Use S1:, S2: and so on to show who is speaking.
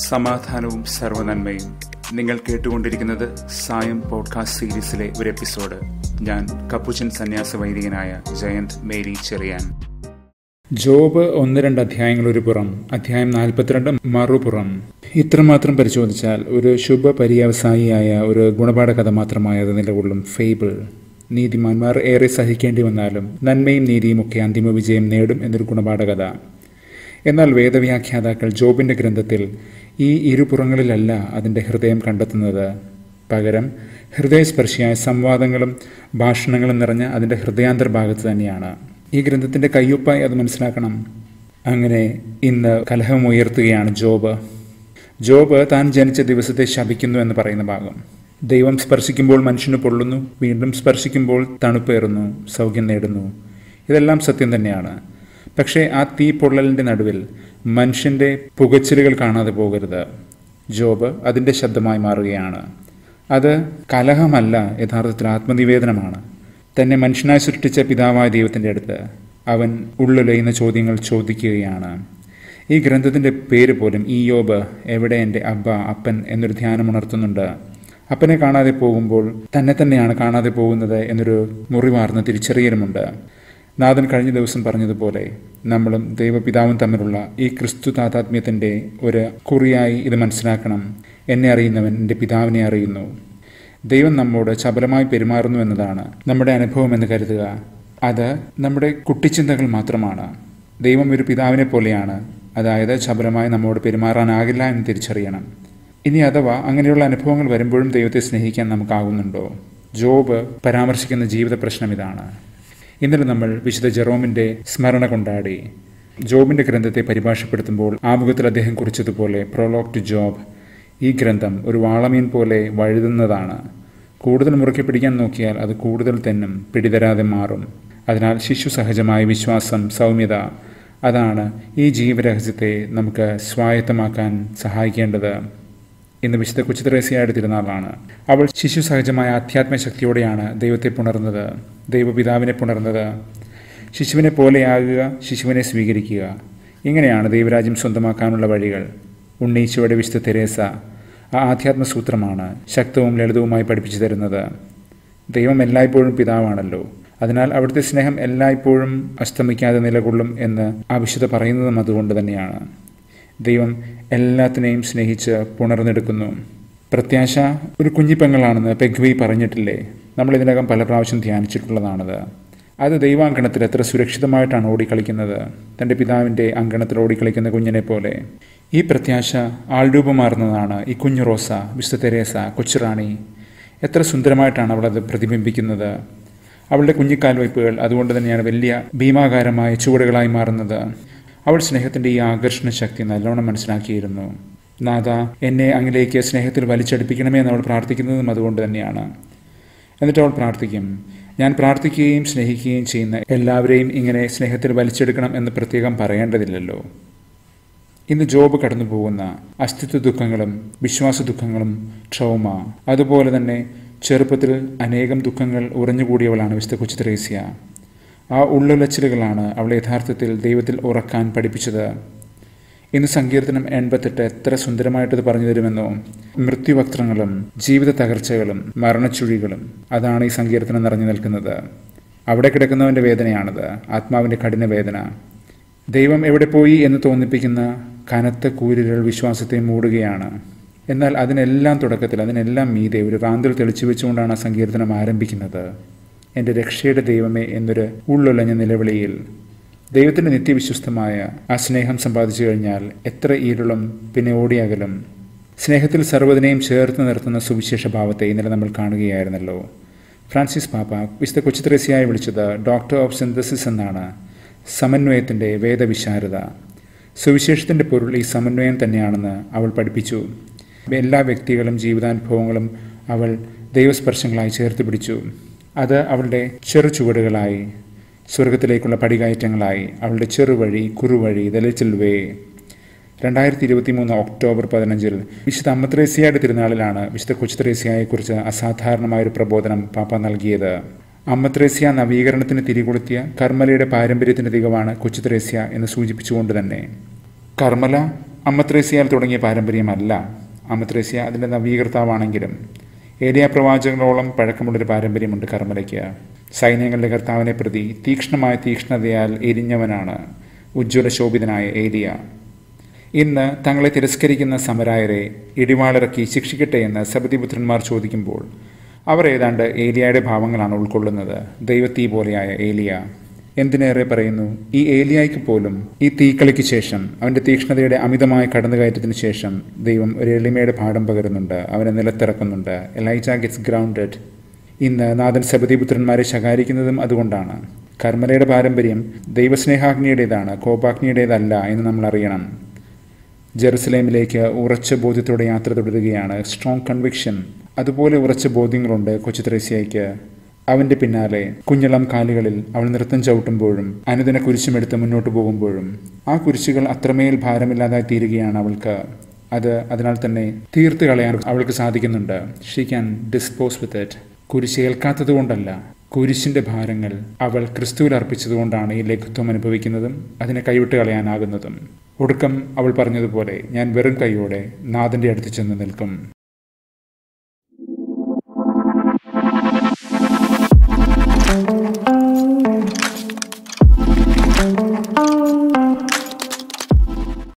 S1: സമാധാനവും സർവനന്മയും നിങ്ങൾ കേട്ടുകൊണ്ടിരിക്കുന്നത് സായം പോഡ്കാസ്റ്റ് സീരീസിലെ ഒരു എപ്പിസോഡ് ഞാൻ കപ്പുച്ചൻ സന്യാസ വൈദികനായ ജയന്ത് മേരി ചെറിയാൻ
S2: ജോബ് ഒന്ന് രണ്ട് അധ്യായങ്ങൾ ഒരു പുറം അധ്യായം നാൽപ്പത്തിരണ്ട് മറുപുറം ഇത്രമാത്രം പരിശോധിച്ചാൽ ഒരു ശുഭ പര്യവസായിയായ ഒരു ഗുണപാഠ കഥ മാത്രമായത് നിലകൊള്ളും ഫേബിൾ നീതിമാന്മാർ ഏറെ സഹിക്കേണ്ടി വന്നാലും നന്മയും നീതിയും ഒക്കെ അന്തിമ വിജയം നേടും എന്നൊരു ഗുണപാഠ കഥ എന്നാൽ വേദവ്യാഖ്യാതാക്കൾ ജോബിൻ്റെ ഗ്രന്ഥത്തിൽ ഈ ഇരുപുറങ്ങളിലല്ല അതിൻ്റെ ഹൃദയം കണ്ടെത്തുന്നത് പകരം ഹൃദയസ്പർശിയായ സംവാദങ്ങളും ഭാഷണങ്ങളും നിറഞ്ഞ അതിൻ്റെ ഹൃദയാന്തർഭാഗത്ത് തന്നെയാണ് ഈ ഗ്രന്ഥത്തിൻ്റെ കയ്യൊപ്പായി അത് മനസ്സിലാക്കണം അങ്ങനെ ഇന്ന് കലഹം ഉയർത്തുകയാണ് ജോബ് ജോബ് താൻ ജനിച്ച ദിവസത്തെ ശപിക്കുന്നു എന്ന് പറയുന്ന ഭാഗം ദൈവം സ്പർശിക്കുമ്പോൾ മനുഷ്യന് പൊള്ളുന്നു വീണ്ടും സ്പർശിക്കുമ്പോൾ തണുപ്പേറുന്നു സൗഖ്യം നേടുന്നു ഇതെല്ലാം സത്യം തന്നെയാണ് പക്ഷേ ആ തീ പൊള്ളലിൻ്റെ നടുവിൽ മനുഷ്യൻ്റെ പുകച്ചിലുകൾ കാണാതെ പോകരുത് ജോബ് അതിൻ്റെ ശബ്ദമായി മാറുകയാണ് അത് കലഹമല്ല യഥാർത്ഥത്തിൽ ആത്മനിവേദനമാണ് തന്നെ മനുഷ്യനായി സൃഷ്ടിച്ച പിതാവായ ദൈവത്തിൻ്റെ അടുത്ത് അവൻ ഉള്ളുലയുന്ന ചോദ്യങ്ങൾ ചോദിക്കുകയാണ് ഈ ഗ്രന്ഥത്തിൻ്റെ പേര് പോലും ഈ യോബ് എവിടെ എൻ്റെ അബ്ബ അപ്പൻ എന്നൊരു ധ്യാനം ഉണർത്തുന്നുണ്ട് അപ്പനെ കാണാതെ പോകുമ്പോൾ തന്നെ തന്നെയാണ് കാണാതെ പോകുന്നത് എന്നൊരു മുറിവാർന്ന തിരിച്ചറിയലുമുണ്ട് നാഥൻ കഴിഞ്ഞ ദിവസം പറഞ്ഞതുപോലെ നമ്മളും ദൈവപിതാവും തമ്മിലുള്ള ഈ ക്രിസ്തു താതാത്മ്യത്തിൻ്റെ ഒരു കുറിയായി ഇത് മനസ്സിലാക്കണം എന്നെ അറിയുന്നവൻ എൻ്റെ പിതാവിനെ അറിയുന്നു ദൈവം നമ്മോട് ചപലമായി പെരുമാറുന്നു എന്നതാണ് നമ്മുടെ അനുഭവം എന്ന് കരുതുക അത് നമ്മുടെ കുട്ടിച്ചിന്തകൾ മാത്രമാണ് ദൈവം ഒരു പിതാവിനെ പോലെയാണ് അതായത് ചപലമായി നമ്മോട് പെരുമാറാനാകില്ല എന്ന് തിരിച്ചറിയണം ഇനി അഥവാ അങ്ങനെയുള്ള അനുഭവങ്ങൾ വരുമ്പോഴും ദൈവത്തെ സ്നേഹിക്കാൻ നമുക്കാകുന്നുണ്ടോ ജോബ് പരാമർശിക്കുന്ന ജീവിത പ്രശ്നം ഇതാണ് ഇന്നലെ നമ്മൾ വിശുദ്ധ ജെറോമിൻ്റെ സ്മരണ കൊണ്ടാടി ജോബിൻ്റെ ഗ്രന്ഥത്തെ പരിഭാഷപ്പെടുത്തുമ്പോൾ ആമുഖത്തിൽ അദ്ദേഹം കുറിച്ചതുപോലെ പ്രൊലോഗ് ടു ജോബ് ഈ ഗ്രന്ഥം ഒരു വാളമീൻ പോലെ വഴുതുന്നതാണ് കൂടുതൽ മുറുക്കി പിടിക്കാൻ നോക്കിയാൽ അത് കൂടുതൽ തെന്നും പിടിതരാതെ മാറും അതിനാൽ ശിശു സഹജമായ വിശ്വാസം സൗമ്യത അതാണ് ഈ ജീവരഹസ്യത്തെ നമുക്ക് സ്വായത്തമാക്കാൻ സഹായിക്കേണ്ടത് ഇന്ന് വിശുദ്ധ കൊച്ചുത്രേസ്യയുടെ തിരുനാളാണ് അവൾ ശിശു സഹജമായ ആധ്യാത്മ ശക്തിയോടെയാണ് ദൈവത്തെ പുണർന്നത് ദൈവപിതാവിനെ പുണർന്നത് ശിശുവിനെ പോലെയാകുക ശിശുവിനെ സ്വീകരിക്കുക ഇങ്ങനെയാണ് ദൈവരാജ്യം സ്വന്തമാക്കാനുള്ള വഴികൾ ഉണ്ണീശോയുടെ വിശുദ്ധ തെരേസ ആ ആധ്യാത്മ സൂത്രമാണ് ശക്തവും ലളിതവുമായി പഠിപ്പിച്ചു തരുന്നത് ദൈവം എല്ലായ്പ്പോഴും പിതാവാണല്ലോ അതിനാൽ അവിടുത്തെ സ്നേഹം എല്ലായ്പ്പോഴും അസ്തമിക്കാതെ നിലകൊള്ളും എന്ന് ആ വിശുദ്ധ പറയുന്നതും അതുകൊണ്ട് തന്നെയാണ് ദൈവം എല്ലാത്തിനെയും സ്നേഹിച്ച് പുണർന്നെടുക്കുന്നു പ്രത്യാശ ഒരു കുഞ്ഞിപ്പെങ്ങളാണെന്ന് പെഗ്വി പറഞ്ഞിട്ടില്ലേ നമ്മൾ ഇതിനകം പല പ്രാവശ്യം ധ്യാനിച്ചിട്ടുള്ളതാണത് അത് ദൈവാങ്കണത്തിൽ എത്ര സുരക്ഷിതമായിട്ടാണ് ഓടിക്കളിക്കുന്നത് തൻ്റെ പിതാവിൻ്റെ അങ്കണത്തിൽ ഓടിക്കളിക്കുന്ന കുഞ്ഞിനെ പോലെ ഈ പ്രത്യാശ ആൾരൂപമാർന്നതാണ് ഈ കുഞ്ഞു റോസ വിശുദ്ധ തെരേസ കൊച്ചുറാണി എത്ര സുന്ദരമായിട്ടാണ് അവളത് പ്രതിബിംബിക്കുന്നത് അവളുടെ കുഞ്ഞിക്കാൽ വയ്പ്പുകൾ അതുകൊണ്ട് തന്നെയാണ് വലിയ ഭീമാകാരമായ ചുവടുകളായി മാറുന്നത് അവൾ സ്നേഹത്തിൻ്റെ ഈ ആകർഷണ ശക്തി നല്ലോണം മനസ്സിലാക്കിയിരുന്നു നാഥ എന്നെ അങ്ങിലേക്ക് സ്നേഹത്തിൽ വലിച്ചടിപ്പിക്കണമേ എന്ന് അവൾ പ്രാർത്ഥിക്കുന്നതും അതുകൊണ്ട് തന്നെയാണ് എന്നിട്ട് അവൾ പ്രാർത്ഥിക്കും ഞാൻ പ്രാർത്ഥിക്കുകയും സ്നേഹിക്കുകയും ചെയ്യുന്ന എല്ലാവരെയും ഇങ്ങനെ സ്നേഹത്തിൽ വലിച്ചെടുക്കണം എന്ന് പ്രത്യേകം പറയേണ്ടതില്ലല്ലോ ഇന്ന് ജോബ് കടന്നു പോകുന്ന അസ്തിത്വ ദുഃഖങ്ങളും വിശ്വാസ ദുഃഖങ്ങളും ട്രൗമ അതുപോലെ തന്നെ ചെറുപ്പത്തിൽ അനേകം ദുഃഖങ്ങൾ ഉറഞ്ഞുകൂടിയവളാണ് വിശുദ്ധ കൊച്ചു ത്രേസ്യ ആ ഉള്ളുലച്ചിലുകളാണ് അവളെ യഥാർത്ഥത്തിൽ ദൈവത്തിൽ ഉറക്കാൻ പഠിപ്പിച്ചത് ഇന്ന് സങ്കീർത്തനം എൺപത്തെട്ട് എത്ര സുന്ദരമായിട്ടത് പറഞ്ഞു തരുമെന്നോ മൃത്യുവക്ത്രങ്ങളും ജീവിത തകർച്ചകളും മരണച്ചുഴികളും അതാണ് ഈ സങ്കീർത്തനം നിറഞ്ഞു നിൽക്കുന്നത് അവിടെ കിടക്കുന്നവൻ്റെ വേദനയാണത് ആത്മാവിൻ്റെ കഠിന വേദന ദൈവം എവിടെ പോയി എന്ന് തോന്നിപ്പിക്കുന്ന കനത്ത കൂരികൾ വിശ്വാസത്തെ മൂടുകയാണ് എന്നാൽ അതിനെല്ലാം തുടക്കത്തിൽ അതിനെല്ലാം മീതെ ഒരു റാന്തൽ തെളിച്ചു വെച്ചുകൊണ്ടാണ് ആ സങ്കീർത്തനം ആരംഭിക്കുന്നത് എൻ്റെ രക്ഷയുടെ ദൈവമേ എന്നൊരു ഉള്ളുലഞ്ഞ നിലവിളിയിൽ ദൈവത്തിൻ്റെ നിത്യവിശ്വസ്തമായ ആ സ്നേഹം സമ്പാദിച്ചു കഴിഞ്ഞാൽ എത്ര ഈരുളും പിന്നെ ഓടിയകലും സ്നേഹത്തിൽ സർവ്വതിനെയും ചേർത്ത് നിർത്തുന്ന സുവിശേഷ ഭാവത്തെ ഇന്നലെ നമ്മൾ കാണുകയായിരുന്നല്ലോ ഫ്രാൻസിസ് പാപ്പ വിശുദ്ധ കൊച്ചുത്രേസ്യായി വിളിച്ചത് ഡോക്ടർ ഓഫ് സിന്തസിസ് എന്നാണ് സമന്വയത്തിൻ്റെ വേദവിശാരത സുവിശേഷത്തിൻ്റെ പൊരുൾ ഈ സമന്വയം തന്നെയാണെന്ന് അവൾ പഠിപ്പിച്ചു എല്ലാ വ്യക്തികളും ജീവിതാനുഭവങ്ങളും അവൾ ദൈവസ്പർശങ്ങളായി ചേർത്ത് പിടിച്ചു അത് അവളുടെ ചെറു ചുവടുകളായി സ്വർഗത്തിലേക്കുള്ള പടികയറ്റങ്ങളായി അവളുടെ ചെറുവഴി കുറുവഴി ദലച്ചിൽ വേ രണ്ടായിരത്തി ഇരുപത്തി മൂന്ന് ഒക്ടോബർ പതിനഞ്ചിൽ വിശുദ്ധ അമ്മത്രേസ്യയുടെ തിരുനാളിലാണ് വിശുദ്ധ കൊച്ചുത്രേസ്യയെക്കുറിച്ച് അസാധാരണമായൊരു പ്രബോധനം പാപ്പ നൽകിയത് അമ്മത്രേസ്യ നവീകരണത്തിന് തിരികൊളുത്തിയ കർമ്മലയുടെ പാരമ്പര്യത്തിൻ്റെ തികവാണ് കൊച്ചുത്രേസ്യ എന്ന് സൂചിപ്പിച്ചുകൊണ്ട് തന്നെ കർമ്മല അമ്മത്രേസ്യയാൽ തുടങ്ങിയ പാരമ്പര്യമല്ല അമ്മത്രേസ്യ അതിൻ്റെ നവീകർത്താവാണെങ്കിലും ഏലിയ പ്രവാചകങ്ങളോളം പഴക്കമുള്ളൊരു പാരമ്പര്യമുണ്ട് കർമ്മലയ്ക്ക് സൈന്യങ്ങളുടെ കർത്താവിനെ പ്രതി തീക്ഷ്ണമായ തീക്ഷ്ണതയാൽ എരിഞ്ഞവനാണ് ഉജ്ജ്വല ശോഭിതനായ ഏലിയ ഇന്ന് തങ്ങളെ തിരസ്കരിക്കുന്ന സമരായരെ ഇടിവാളിറക്കി ശിക്ഷിക്കട്ടെ എന്ന് സബതിപുത്രന്മാർ ചോദിക്കുമ്പോൾ അവർ ഏതാണ്ട് ഏലിയയുടെ ഭാവങ്ങളാണ് ഉൾക്കൊള്ളുന്നത് ദൈവത്തീ പോലെയായ ഏലിയ എന്തിനേറെ പറയുന്നു ഈ ഏലിയായ്ക്ക് പോലും ഈ തീക്കളിക്ക് ശേഷം അവന്റെ തീക്ഷ്ണതയുടെ അമിതമായ കടന്നുകയറ്റത്തിന് ശേഷം ദൈവം ഒരു എളിമയുടെ പാഠം പകരുന്നുണ്ട് അവനെ നിലത്തിറക്കുന്നുണ്ട് എലൈജ ഗെറ്റ്സ് ഗ്രൗണ്ടഡ് ഇന്ന് നാഥൻ സബതിപുത്രന്മാരെ ശകാരിക്കുന്നതും അതുകൊണ്ടാണ് കർമ്മലയുടെ പാരമ്പര്യം ദൈവസ്നേഹാഗ്നിയുടേതാണ് കോപാഗ്നിയുടേതല്ല എന്ന് നമ്മൾ അറിയണം ജെറുസലേമിലേക്ക് ഉറച്ച ബോധ്യത്തോടെ യാത്ര തുടരുകയാണ് സ്ട്രോങ് കൺവിക്ഷൻ അതുപോലെ ഉറച്ച ബോധ്യങ്ങളുണ്ട് കൊച്ചു ത്രേസ്യയ്ക്ക് അവന്റെ പിന്നാലെ കുഞ്ഞളം കാലുകളിൽ അവൾ നൃത്തം ചവിട്ടുമ്പോഴും അനുദിന കുരിശുമെടുത്ത് മുന്നോട്ട് പോകുമ്പോഴും ആ കുരിശുകൾ അത്രമേൽ ഭാരമില്ലാതായി തീരുകയാണ് അവൾക്ക് അത് അതിനാൽ തന്നെ തീർത്ത് കളയാൻ അവൾക്ക് സാധിക്കുന്നുണ്ട് she can dispose with it കുരിശ് ഏൽക്കാത്തത് കൊണ്ടല്ല കുരിശിന്റെ ഭാരങ്ങൾ അവൾ ക്രിസ്തുവിൽ അർപ്പിച്ചതുകൊണ്ടാണ് ഈ ലഘുത്വം അനുഭവിക്കുന്നതും അതിനെ കൈവിട്ട് കളയാനാകുന്നതും ഒടുക്കം അവൾ പറഞ്ഞതുപോലെ ഞാൻ വെറും കൈയോടെ നാഥന്റെ അടുത്ത് ചെന്ന് നിൽക്കും